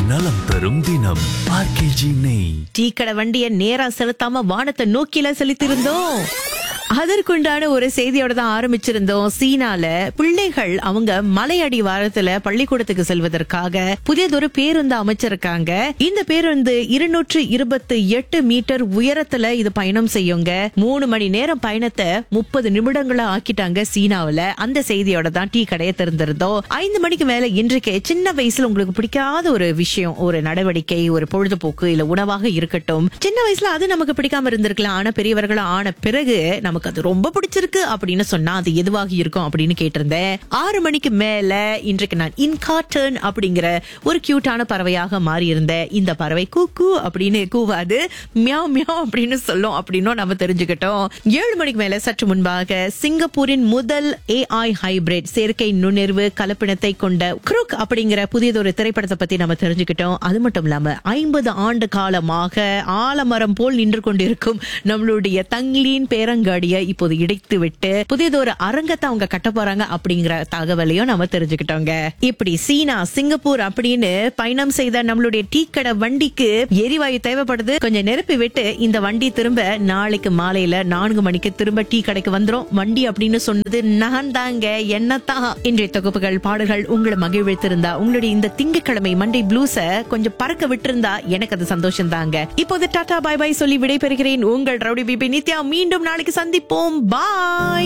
நலம் தரும் தினம் ஆர்கேஜி நெய் டீ கடை வண்டிய நேரா செலுத்தாம வானத்தை நோக்கில செலுத்திருந்தோம் அதற்குண்டான ஒரு செய்தியோட தான் ஆரம்பிச்சிருந்தோம் சீனால பிள்ளைகள் அவங்க மலையடி வாரத்துல பள்ளிக்கூடத்துக்கு செல்வதற்காக புதியதொரு பேருந்து அமைச்சிருக்காங்க இந்த பேருந்து இருநூற்று இருபத்தி எட்டு மீட்டர் உயரத்துல இது பயணம் செய்யுங்க மூணு மணி நேரம் பயணத்தை முப்பது நிமிடங்களா ஆக்கிட்டாங்க சீனாவுல அந்த செய்தியோட தான் டீ கடையை திறந்திருந்தோம் ஐந்து மணிக்கு மேல இன்றைக்கு சின்ன வயசுல உங்களுக்கு பிடிக்காத ஒரு விஷயம் ஒரு நடவடிக்கை ஒரு பொழுதுபோக்கு இல்ல உணவாக இருக்கட்டும் சின்ன வயசுல அது நமக்கு பிடிக்காம இருந்திருக்கலாம் ஆனா பெரியவர்களா ஆன பிறகு நமக்கு அது ரொம்ப பிடிச்சிருக்கு அப்படின்னு சொன்னா அது எதுவாக இருக்கும் அப்படின்னு கேட்டிருந்தேன் ஆறு மணிக்கு மேல இன்றைக்கு நான் இன்கார்டன் அப்படிங்கிற ஒரு கியூட்டான பறவையாக மாறி இருந்தேன் இந்த பறவை கூக்கு அப்படின்னு கூவாது மியாவ் மியாவ் அப்படின்னு சொல்லும் அப்படின்னும் நம்ம தெரிஞ்சுக்கிட்டோம் ஏழு மணிக்கு மேல சற்று முன்பாக சிங்கப்பூரின் முதல் ஏஐ ஹைபிரிட் செயற்கை நுண்ணறிவு கலப்பினத்தை கொண்ட குரூக் அப்படிங்கிற புதியதொரு திரைப்படத்தை பத்தி நம்ம தெரிஞ்சுக்கிட்டோம் அது மட்டும் இல்லாம ஐம்பது ஆண்டு காலமாக ஆலமரம் போல் நின்று கொண்டிருக்கும் நம்மளுடைய தங்கிலின் பேரங்காடிய இப்போது இடைத்து விட்டு புதியதொரு அரங்கத்தை அவங்க கட்ட போறாங்க அப்படிங்கிற தகவலையும் நம்ம தெரிஞ்சுக்கிட்டோங்க இப்படி சீனா சிங்கப்பூர் அப்படின்னு பயணம் செய்த நம்மளுடைய டீ கடை வண்டிக்கு எரிவாயு தேவைப்படுது கொஞ்சம் நிரப்பி விட்டு இந்த வண்டி திரும்ப நாளைக்கு மாலையில நான்கு மணிக்கு திரும்ப டீ கடைக்கு வந்துரும் வண்டி அப்படின்னு சொன்னது நான் தாங்க என்னத்தான் இன்றைய தொகுப்புகள் பாடல்கள் உங்களை மகிழ்வித்திருந்தா உங்களுடைய இந்த திங்கட்கிழமை மண்டே ப்ளூஸ கொஞ்சம் பறக்க விட்டிருந்தா எனக்கு அது சந்தோஷம் தாங்க இப்போது டாடா பாய் பாய் சொல்லி விடைபெறுகிறேன் உங்கள் ரவுடி பிபி நித்யா மீண்டும் நாளைக்கு சந்திப்போம் பாய்